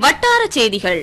வட்டார செய்திகள்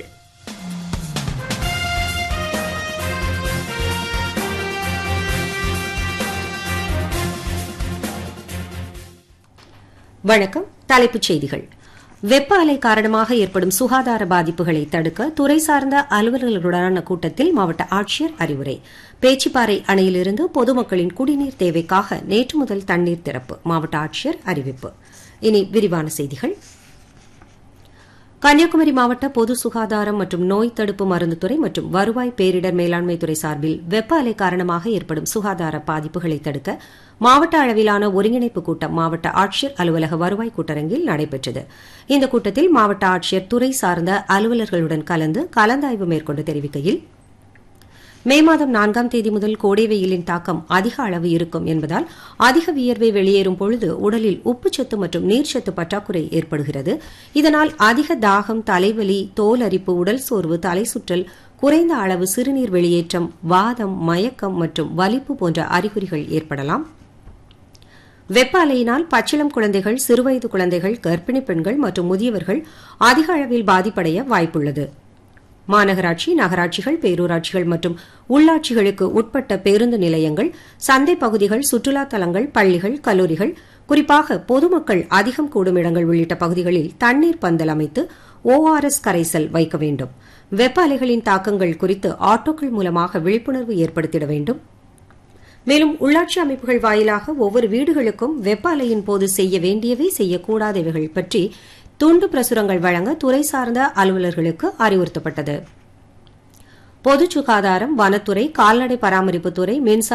வணக்கம் தலைப்புச் செய்திகள் வெப்ப அலை காரணமாக ஏற்படும் சுகாதார பாதிப்புகளை தடுக்க துறை சார்ந்த அலுவலர்களுடனான கூட்டத்தில் மாவட்ட ஆட்சியர் அறிவுரை பேச்சிப்பாறை அணையிலிருந்து பொதுமக்களின் குடிநீர் தேவைக்காக நேற்று முதல் தண்ணீர் திறப்பு மாவட்ட ஆட்சியர் அறிவிப்பு இனி விரிவான செய்திகள் கன்னியாகுமரி மாவட்ட பொது சுகாதாரம் மற்றும் நோய் தடுப்பு மருந்துத்துறை மற்றும் வருவாய் பேரிடர் மேலாண்மை துறை சார்பில் வெப்ப அலை காரணமாக ஏற்படும் சுகாதார பாதிப்புகளை தடுக்க மாவட்ட அளவிலான ஒருங்கிணைப்பு கூட்டம் மாவட்ட ஆட்சியர் அலுவலக வருவாய் கூட்டரங்கில் நடைபெற்றது இந்த கூட்டத்தில் மாவட்ட ஆட்சியர் துறை சார்ந்த அலுவலர்களுடன் கலந்து கலந்தாய்வு மேற்கொண்டு தெரிவிக்கையில் மே மாதம் நான்காம் தேதி முதல் கோடை வெயிலின் தாக்கம் அதிக அளவு இருக்கும் என்பதால் அதிக வியர்வை வெளியேறும் பொழுது உடலில் உப்புச்சத்து மற்றும் நீர்ச்சத்து பற்றாக்குறை ஏற்படுகிறது இதனால் அதிக தாகம் தலைவலி தோல் அரிப்பு உடல் சோர்வு தலை சுற்றல் குறைந்த அளவு சிறுநீர் வெளியேற்றம் வாதம் மயக்கம் மற்றும் வலிப்பு போன்ற அறிகுறிகள் ஏற்படலாம் வெப்ப அலையினால் பச்சிளம் குழந்தைகள் சிறுவயது குழந்தைகள் கர்ப்பிணி பெண்கள் மற்றும் முதியவர்கள் அதிக அளவில் பாதிப்படைய வாய்ப்புள்ளது மாநகராட்சி நகராட்சிகள் பேரூராட்சிகள் மற்றும் உள்ளாட்சிகளுக்கு உட்பட்ட பேருந்து நிலையங்கள் சந்தை பகுதிகள் சுற்றுலா தலங்கள் பள்ளிகள் கல்லூரிகள் குறிப்பாக பொதுமக்கள் அதிகம் கூடும் இடங்கள் உள்ளிட்ட பகுதிகளில் தண்ணீர் பந்தல் அமைத்து ஓஆர்எஸ் கரைசல் வைக்க வேண்டும் வெப்ப அலைகளின் தாக்கங்கள் குறித்து ஆட்டோக்கள் மூலமாக விழிப்புணர்வு ஏற்படுத்திட வேண்டும் மேலும் உள்ளாட்சி அமைப்புகள் வாயிலாக ஒவ்வொரு வீடுகளுக்கும் வெப்ப அலையின் போது செய்ய வேண்டியவை செய்யக்கூடாதவைகள் பற்றி துண்டு பிரசுரங்கள் வழங்க துறை சார்ந்த அலுவலர்களுக்கு அறிவுறுத்தப்பட்டது பொது சுகாதாரம் வனத்துறை கால்நடை பராமரிப்புத்துறை மின்சார